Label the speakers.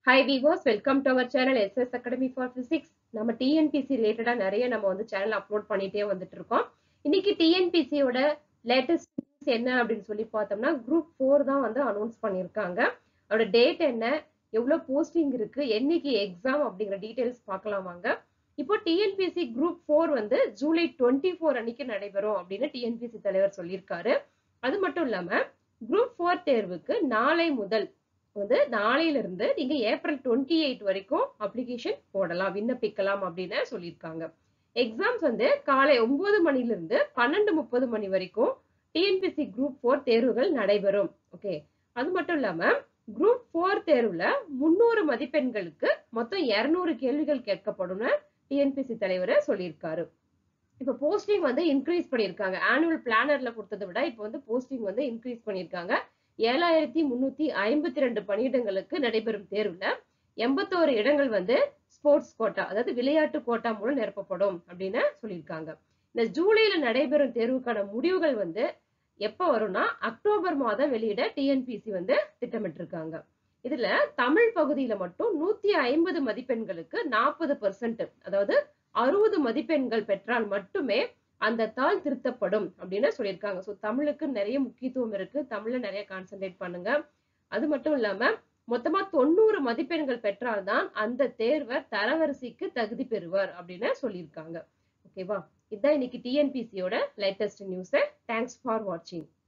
Speaker 1: hi viewers welcome to our channel SS academy for physics நம்ம TNPSC ரிலேட்டடா நிறைய நம்ம வந்து சேனல் அப்லோட் பண்ணிட்டே வந்துட்டு இருக்கோம் இன்னைக்கு டிஎன்பிசியோட லேட்டஸ்ட் நியூஸ் என்ன அப்படின்னு சொல்லி பார்த்தோம்னா குரூப் ஃபோர் தான் வந்து அனௌன்ஸ் பண்ணியிருக்காங்க அதோட டேட் என்ன எவ்வளவு போஸ்டிங் இருக்கு என்னைக்கு எக்ஸாம் அப்படிங்கிற டீடைல்ஸ் பார்க்கலாம் வாங்க இப்போ டிஎன்பிசி குரூப் ஃபோர் வந்து ஜூலை டுவெண்ட்டி ஃபோர் அன்னைக்கு நடைபெறும் அப்படின்னு டிஎன்பிசி தலைவர் சொல்லியிருக்காரு அது மட்டும் இல்லாம குரூப் ஃபோர் தேர்வுக்கு நாளை முதல் வந்து நாளையில இருந்து நீங்க ஏப்ரல் டுவெண்ட்டி எயிட் வரைக்கும் அப்ளிகேஷன் போடலாம் விண்ணப்பிக்கலாம் அப்படின்னு சொல்லியிருக்காங்க எக்ஸாம்ஸ் வந்து காலை ஒன்பது மணில இருந்து பன்னெண்டு முப்பது மணி வரைக்கும் டிஎன்பிசி குரூப் ஃபோர் தேர்வுகள் நடைபெறும் ஓகே அது மட்டும் இல்லாம குரூப் ஃபோர் தேர்வுல முன்னூறு மதிப்பெண்களுக்கு மொத்தம் இருநூறு கேள்விகள் கேட்கப்படும்னு டிஎன்பிசி தலைவர் சொல்லியிருக்காரு இப்போ போஸ்டிங் வந்து இன்க்ரீஸ் பண்ணியிருக்காங்க ஆனுவல் பிளானர்ல கொடுத்ததை விட இப்போ வந்து போஸ்டிங் வந்து இன்க்ரீஸ் பண்ணியிருக்காங்க ஏழாயிரத்தி முன்னூத்தி ஐம்பத்தி ரெண்டு பணியிடங்களுக்கு நடைபெறும் தேர்வுல எண்பத்தோரு இடங்கள் வந்து ஸ்போர்ட்ஸ் கோட்டா அதாவது விளையாட்டு கோட்டா மூலம் நிரப்பப்படும் அப்படின்னு சொல்லியிருக்காங்க இந்த ஜூலைல நடைபெறும் தேர்வுக்கான முடிவுகள் வந்து எப்ப வரும்னா அக்டோபர் மாதம் வெளியிட டிஎன்பிசி வந்து திட்டமிட்டிருக்காங்க இதுல தமிழ் பகுதியில மட்டும் நூத்தி ஐம்பது மதிப்பெண்களுக்கு நாற்பது பெர்சன்ட் அதாவது அறுபது மதிப்பெண்கள் பெற்றால் மட்டுமே அந்த தாள் திருத்தப்படும் அப்படின்னு சொல்லியிருக்காங்க ஸோ தமிழுக்கு நிறைய முக்கியத்துவம் இருக்கு தமிழ்ல நிறைய கான்சென்ட்ரேட் பண்ணுங்க அது மட்டும் இல்லாம மொத்தமா தொண்ணூறு மதிப்பெண்கள் பெற்றால்தான் அந்த தேர்வர் தரவரிசைக்கு தகுதி பெறுவார் அப்படின்னு சொல்லியிருக்காங்க ஓகேவா இதுதான் இன்னைக்கு டிஎன்பிசியோட லேட்டஸ்ட் நியூஸ் தேங்க்ஸ் ஃபார் வாட்சிங்